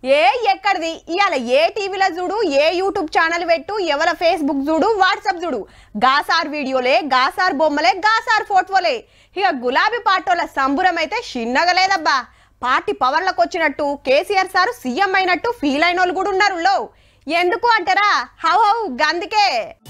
ఏ ఎక్కడిది ఇవాళ ఏ టీవీలో చూడు ఏ యూట్యూబ్ ఛానల్ పెట్టు ఎవల ఫేస్బుక్ చూడు వాట్సాప్ చూడు గాసార్ వీడియోలే గాసార్ బొమ్మలే గాసార్ ఫోటోలే ఇక గులాబీ పాటోల సంబురం అయితే చిన్నగా లేదబ్బా పార్టీ పవర్లకు వచ్చినట్టు కేసీఆర్ సారు సీఎం అయినట్టు ఫీల్ అయిన వాళ్ళు కూడా ఉన్నారు లో ఎందుకు అంటారా హౌ హౌ గందుకే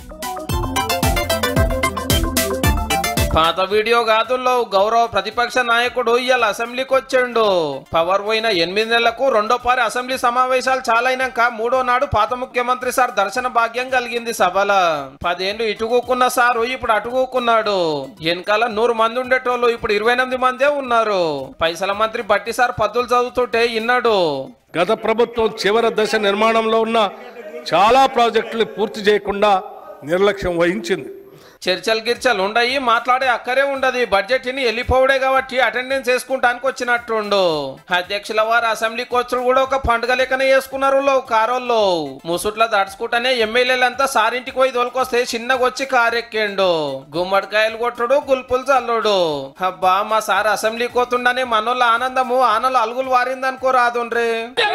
పాత వీడియో గాదుల్లో గౌరవ ప్రతిపక్ష నాయకుడు ఇవాళ అసెంబ్లీకి వచ్చాడు పవర్ పోయిన ఎనిమిది నెలలకు రెండో పారి అసెంబ్లీ సమావేశాలు చాలైనాక మూడో నాడు పాత ముఖ్యమంత్రి సార్ దర్శన భాగ్యం కలిగింది సభల పదేళ్లు ఇటుకూకున్న సారు ఇప్పుడు అటుకూకున్నాడు వెనకాల నూరు మంది ఉండేటోళ్ళు ఇప్పుడు ఇరవై ఎనిమిది మందే ఉన్నారు పైసల మంత్రి బట్టి సార్ పద్దులు చదువుతుంటే ఇన్నాడు గత ప్రభుత్వం చివరి దశ నిర్మాణంలో ఉన్న చాలా ప్రాజెక్టులు పూర్తి చేయకుండా నిర్లక్ష్యం వహించింది చర్చలు గిర్చలు ఉండయి మాట్లాడే అక్కరే ఉండదు బడ్జెట్ ని వెళ్ళిపోవడే కాబట్టి అటెండెన్స్ వేసుకుంటానికి వచ్చినట్టుండు అధ్యక్షుల వారు అసెంబ్లీకి వచ్చుడు కూడా ఒక పండుగ లెక్కనే వేసుకున్నారు లో కారోళ్ళు ముసుట్ల దడుచుకుంటానే ఎమ్మెల్యేలంతా సారింటికి పోయి తోలుకొస్తే చిన్నగా వచ్చి కారెక్కిండు గుమ్మడికాయలు కొట్టుడు గుల్పులు చల్లుడు అబ్బా మా సార్ అసెంబ్లీకి పోతుండనే మనోళ్ళ ఆనందము ఆనలు అలుగులు వారిందనుకో రాదుండ్రి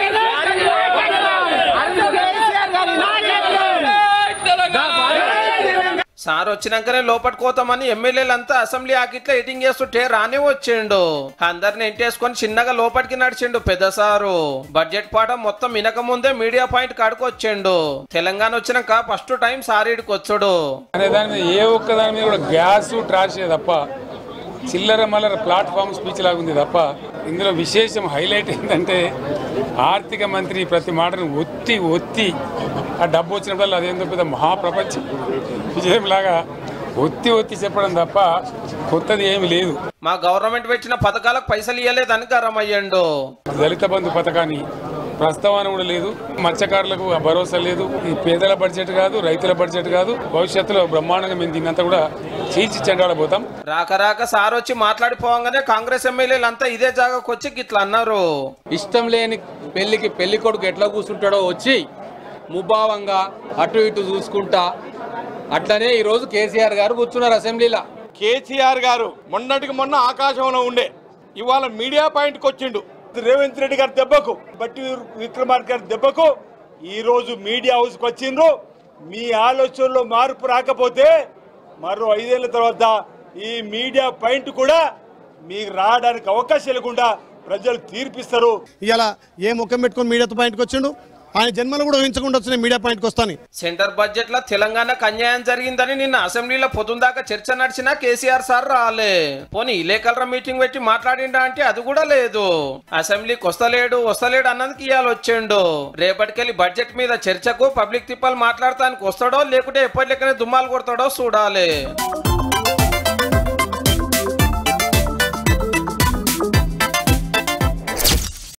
సార్ వచ్చినాకనే లోపలికి పోతామని ఎమ్మెల్యేలంతా అసెంబ్లీ ఆకిట్లో ఎయిటింగ్ చేస్తుంటే రానే వచ్చిండు అందరిని ఎంటేసుకొని చిన్నగా లోపలికి నడిచిండు పెద్ద సారు బడ్జెట్ పాట మొత్తం వినక ముందే మీడియా పాయింట్ కాడికి వచ్చిండు తెలంగాణ వచ్చినాక ఫస్ట్ టైం సారీడికి వచ్చాడు అనే దాని మీద ఏ ఒక్క దాని మీద కూడా గ్యాస్ ట్రాషే తప్ప చిల్లర మల్లర ప్లాట్ఫామ్ స్పీచ్ లాగా ఉంది తప్ప ఇందులో విశేషం హైలైట్ ఏంటంటే ఆర్థిక మంత్రి ప్రతి మాటను ఒత్తి ఒత్తి ఆ డబ్బు వచ్చినప్పుడు అదేందో పెద్ద మహాప్రపంచం విజయం లాగా ఒత్తి ఒత్తి చెప్పడం తప్ప కొత్తది ఏమి లేదు మా గవర్నమెంట్ పెట్టిన పథకాలకు పైసలు ఇవ్వలేదని గరం అయ్యండు దళిత బంధు పథకాన్ని ప్రస్తావన కూడా లేదు మత్స్యకారులకు ఆ భరోసా లేదు ఈ పేదల బడ్జెట్ కాదు రైతుల బడ్జెట్ కాదు భవిష్యత్తులో బ్రహ్మాండంగా మేము దీన్నంతా కూడా చీల్చి చెండాడబోతాం రాక రాక సార్ వచ్చి మాట్లాడిపోవంగానే కాంగ్రెస్ ఎమ్మెల్యేలంతా ఇదే జాగాకు వచ్చి గిట్లా అన్నారు ఇష్టం లేని పెళ్లికి పెళ్లి కొడుకు ఎట్లా కూర్చుంటాడో వచ్చి ముభావంగా అటు ఇటు చూసుకుంటా అట్లనే ఈరోజు కేసీఆర్ గారు కూర్చున్నారు అసెంబ్లీలో కేసీఆర్ గారు మొన్నటికి మొన్న ఆకాశంలో ఉండే ఇవాళ మీడియా పాయింట్కి వచ్చిండు రేవంత్ రెడ్డి గారి దెబ్బకు బట్టి విక్రమార్క గారి దెబ్బకు ఈ రోజు మీడియా హౌస్కి వచ్చిండ్రు మీ ఆలోచనలో మార్పు రాకపోతే మరో ఐదేళ్ల తర్వాత ఈ మీడియా పాయింట్ కూడా మీకు రావడానికి అవకాశం లేకుండా ప్రజలు తీర్పిస్తారు ఇవాళ ఏ ముఖం పెట్టుకొని మీడియాతో పాయింట్కి వచ్చిండు ఆయన జన్మలు కూడా ఊహించకుండా వచ్చిన మీడియా పాయింట్కి వస్తాను సెంటర్ బడ్జెట్ లో తెలంగాణకు అన్యాయం జరిగిందని నిన్న అసెంబ్లీలో పొద్దుందాకా చర్చ నడిచినా కేసీఆర్ సార్ రాలే పోనీ ఇలేకలర మీటింగ్ పెట్టి మాట్లాడిండా అంటే అది కూడా లేదు అసెంబ్లీకి వస్తలేడు వస్తలేడు అన్నది ఇవాళ వచ్చిండు రేపటికెళ్ళి బడ్జెట్ మీద చర్చకు పబ్లిక్ తిప్పలు మాట్లాడటానికి వస్తాడో లేకుంటే ఎప్పటి లెక్కనే దుమ్మాలు కొడతాడో చూడాలి